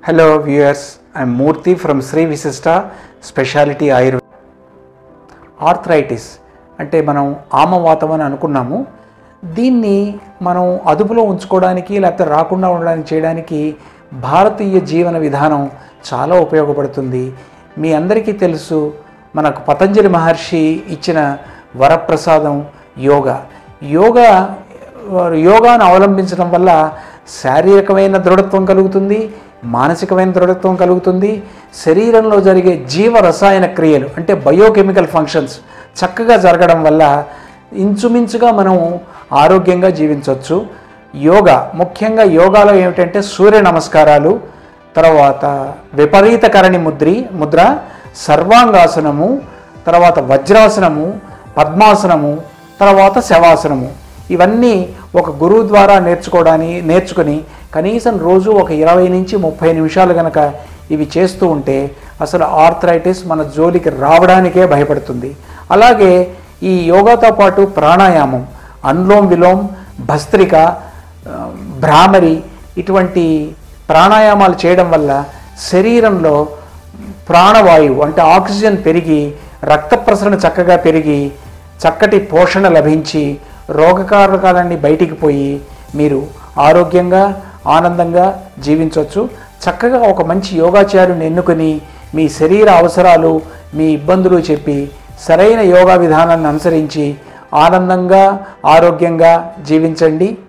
hello viewers I'm Murthy from Shri Vishishta speciality Ayurveda arthritis అంటే మనం ఆమవాతం అని అనుకున్నాము దీన్ని మనం అదుపులో ఉంచుకోవడానికి లేకపోతే రాకుండా ఉండడానికి చేయడానికి భారతీయ జీవన విధానం చాలా ఉపయోగపడుతుంది మీ అందరికీ తెలుసు మనకు పతంజలి మహర్షి ఇచ్చిన వరప్రసాదం యోగా యోగా యోగాను అవలంబించడం వల్ల శారీరకమైన దృఢత్వం కలుగుతుంది మానసికమైన దృఢత్వం కలుగుతుంది శరీరంలో జరిగే జీవ రసాయన క్రియలు అంటే బయోకెమికల్ ఫంక్షన్స్ చక్కగా జరగడం వల్ల ఇంచుమించుగా మనం ఆరోగ్యంగా జీవించవచ్చు యోగా ముఖ్యంగా యోగాలో ఏమిటంటే సూర్య నమస్కారాలు తర్వాత విపరీతకరణి ముద్రి ముద్ర సర్వాంగాసనము తర్వాత వజ్రాసనము పద్మాసనము తర్వాత శవాసనము ఇవన్నీ ఒక గురువు ద్వారా నేర్చుకోవడానికి నేర్చుకుని కనీసం రోజు ఒక ఇరవై నుంచి ముప్పై నిమిషాలు కనుక ఇవి చేస్తూ ఉంటే అసలు ఆర్థరైటిస్ మన జోలికి రావడానికే భయపడుతుంది అలాగే ఈ యోగాతో పాటు ప్రాణాయామం అన్లోమ్ విలోమ్ భస్త్రిక ఆ, భ్రామరి ఇటువంటి ప్రాణాయామాలు చేయడం వల్ల శరీరంలో ప్రాణవాయువు అంటే ఆక్సిజన్ పెరిగి రక్త ప్రసరణ చక్కగా పెరిగి చక్కటి పోషణ లభించి రోగకారకాలన్నీ బయటికి పోయి మీరు ఆరోగ్యంగా ఆనందంగా జీవించవచ్చు చక్కగా ఒక మంచి యోగాచార్యుని ఎన్నుకొని మీ శరీర అవసరాలు మీ ఇబ్బందులు చెప్పి సరైన యోగా విధానాన్ని అనుసరించి ఆనందంగా ఆరోగ్యంగా జీవించండి